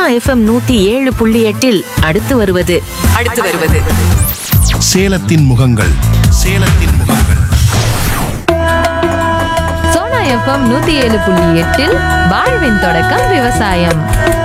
Sona FM நூத்தி ஏழு புள்ளி எட்டில் அடுத்து வருவது அடுத்து வருவது சேலத்தின் முகங்கள் சேலத்தின் முகங்கள் சோனா எஃப்எம் நூத்தி ஏழு புள்ளி எட்டில் வாழ்வின் தொடக்கம் விவசாயம்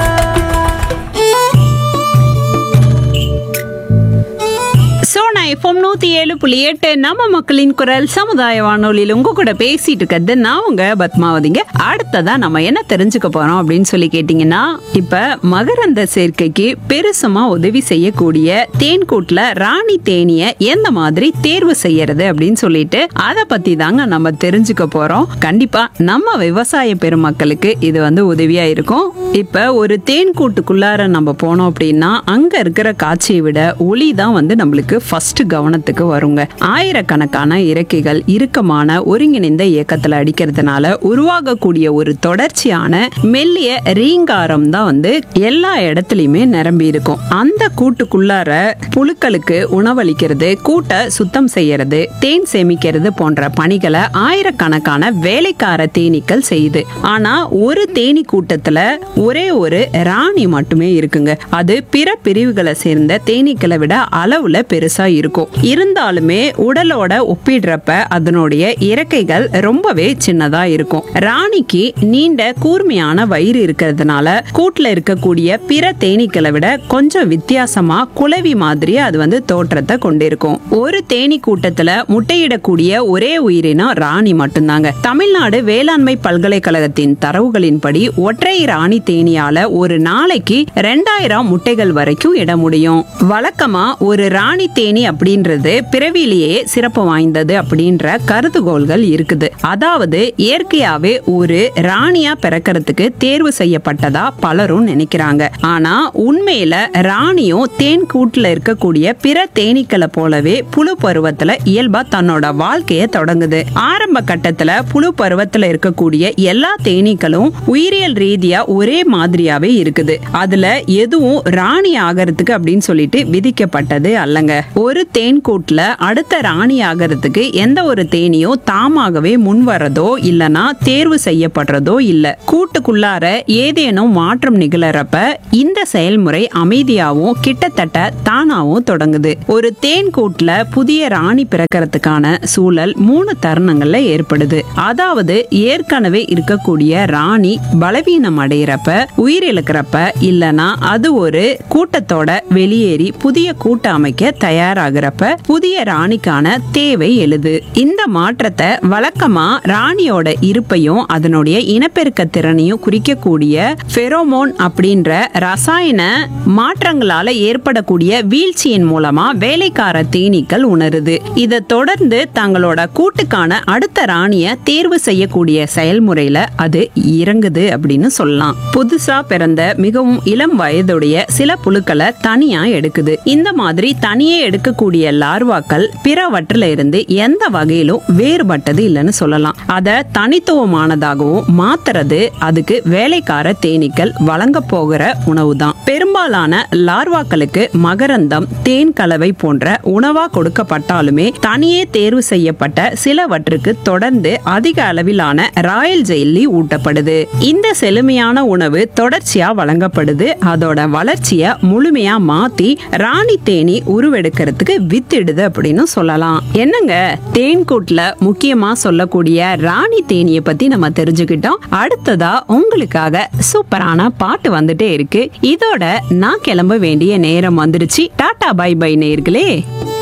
சோனா எஃப்எம் நூத்தி ஏழு புள்ளி எட்டு நம்ம மக்களின் குரல் சமுதாய வானொலியில் உங்க கூட பேசிட்டு இருக்கிறது நான் உங்க பத்மாவதிங்க அடுத்ததா நம்ம என்ன தெரிஞ்சுக்க போறோம் அப்படின்னு சொல்லி கேட்டீங்கன்னா இப்ப மகரந்த சேர்க்கைக்கு பெருசுமா உதவி செய்யக்கூடிய தேன்கூட்ல ராணி தேனிய எந்த மாதிரி தேர்வு செய்யறது அப்படின்னு சொல்லிட்டு அதை பத்தி தாங்க நம்ம தெரிஞ்சுக்க போறோம் கண்டிப்பா நம்ம விவசாய பெருமக்களுக்கு இது வந்து உதவியா இருக்கும் இப்ப ஒரு தேன் கூட்டுக்குள்ளார நம்ம போனோம் அப்படின்னா அங்க இருக்கிற காட்சியை விட ஒளி தான் வந்து நம்மளுக்கு ஃபர்ஸ்ட் கவனத்துக்கு வருங்க ஆயிரக்கணக்கான இறக்கைகள் இறுக்கமான ஒருங்கிணைந்த இயக்கத்துல அடிக்கிறதுனால உருவாகக்கூடிய ஒரு தொடர்ச்சியான மெல்லிய ரீங்காரம் தான் வந்து எல்லா இடத்துலயுமே நிரம்பி இருக்கும் அந்த கூட்டுக்குள்ளார புழுக்களுக்கு உணவளிக்கிறது கூட்டை சுத்தம் செய்யறது தேன் சேமிக்கிறது போன்ற பணிகளை ஆயிரக்கணக்கான வேலைக்கார தேனீக்கள் செய்யுது ஆனா ஒரு தேனி கூட்டத்துல ஒரே ஒரு ராணி மட்டுமே இருக்குங்க அது பிற பிரிவுகளை சேர்ந்த தேனீக்களை விட அளவுல பெருசா இருக்கும் இருந்தாலுமே உடலோட ஒப்பிடுறப்ப அதனுடைய இறக்கைகள் ரொம்பவே சின்னதா இருக்கும் ராணிக்கு நீண்ட கூர்மையான வயிறு இருக்கிறதுனால கூட்டுல இருக்கக்கூடிய பிற தேனீக்களை விட கொஞ்சம் வித்தியாசமா குளவி மாதிரி அது வந்து தோற்றத்தை கொண்டிருக்கும் ஒரு தேனீ கூட்டத்துல முட்டையிடக்கூடிய ஒரே உயிரினம் ராணி மட்டும்தாங்க தமிழ்நாடு வேளாண்மை பல்கலைக்கழகத்தின் தரவுகளின்படி ஒற்றை ராணி தேனியால ஒரு நாளைக்கு ரெண்டாயிரம் முட்டைகள் வரைக்கும் இட முடியும் வழக்கமா ஒரு ராணி தேனி அப்படின்றது பிறவிலேயே சிறப்பு வாய்ந்தது அப்படின்ற கருதுகோள்கள் இருக்குது அதாவது இயற்கையாவே ஒரு ராணியா பிறக்கிறதுக்கு தேர்வு செய்யப்பட்டதா பலரும் நினைக்கிறாங்க ஆனா உண்மையில ராணியும் தேன் கூட்டுல இருக்கக்கூடிய பிற தேனீக்களை போலவே புழு பருவத்துல இயல்பா தன்னோட வாழ்க்கைய தொடங்குது ஆரம்ப கட்டத்துல புழு பருவத்துல இருக்கக்கூடிய எல்லா தேனீக்களும் உயிரியல் ரீதியா ஒரே மாதிரியாவே இருக்குது அதுல எதுவும் ராணி ஆகிறதுக்கு அப்படின்னு சொல்லிட்டு விதிக்கப்பட்டது அல்லங்க ஒரு தேன் கூட்டுல அடுத்த ராணி ஆகிறதுக்கு எந்த ஒரு தேனியும் தாமாகவே முன் வரதோ இல்லனா தேர்வு செய்யப்படுறதோ இல்ல கூட்டுக்குள்ளார ஏதேனும் மாற்றம் நிகழறப்ப இந்த செயல்முறை அமைதியாவும் கிட்டத்தட்ட தானாவும் தொடங்குது ஒரு தேன் கூட்டுல புதிய ராணி பிறக்கிறதுக்கான சூழல் மூணு தருணங்கள்ல ஏற்படுது அதாவது ஏற்கனவே இருக்கக்கூடிய ராணி பலவீனம் அடையிறப்ப உயிரிழக்கிறப்ப இல்லனா அது ஒரு கூட்டத்தோட வெளியேறி புதிய கூட்ட அமைக்க தயாராகிறப்ப புதிய ராணிக்கான தேவை எழுது இந்த மாற்றத்தை வழக்கமா ராணியோட இருப்பையும் அதனுடைய இனப்பெருக்க திறனையும் குறிக்கக்கூடிய ஃபெரோமோன் அப்படின்ற ரசாயன மாற்றங்களால ஏற்படக்கூடிய வீழ்ச்சியின் மூலமா வேலைக்கார தேனீக்கள் உணருது இதை தொடர்ந்து தங்களோட கூட்டுக்கான அடுத்த ராணிய தேர்வு செய்யக்கூடிய செயல்முறையில அது இறங்குது அப்படின்னு சொல்லலாம் புதுசா பிறந்த மிகவும் இளம் வயதுடைய சில புழுக்களை தனியா எடுக்குது இந்த மாதிரி தனியே எடுக்கக்கூடிய லார்வாக்கள் பிறவற்றில இருந்து எந்த வகையிலும் வேறுபட்டது இல்லைன்னு சொல்லலாம் அதை தனித்துவமானதாகவும் மாத்துறது அதுக்கு வேலைக்கார தேனீக்கள் வழங்க போகிற உணவு தான் பெரும்பாலான லார்வாக்களுக்கு மகரந்தம் தேன் கலவை போன்ற உணவா கொடுக்கப்பட்டாலுமே தனியே தேர்வு செய்யப்பட்ட சிலவற்றுக்கு தொடர்ந்து அதிக அளவிலான ராயல் ஜெல்லி ஊட்டப்படுது இந்த செழுமையான உணவு தொடர்ச்சியா வழங்கப்படுது அதோட வளர்ச்சிய முழுமையா மாத்தி ராணி தேனி உருவெடுக்கிறதுக்கு வித்திடுது அப்படின்னு சொல்லலாம் என்னங்க தேன்கூட்ல முக்கியமா சொல்லக்கூடிய ராணி தேனியை பத்தி நம்ம தெரிஞ்சுக்கிட்டோம் அடுத்ததா உங்களுக்காக சூப்பரான பாட்டு வந்துட்டே இருக்கு இதோட நான் கிளம்ப வேண்டிய நேரம் வந்துருச்சு டாடா பை பை நேர்களே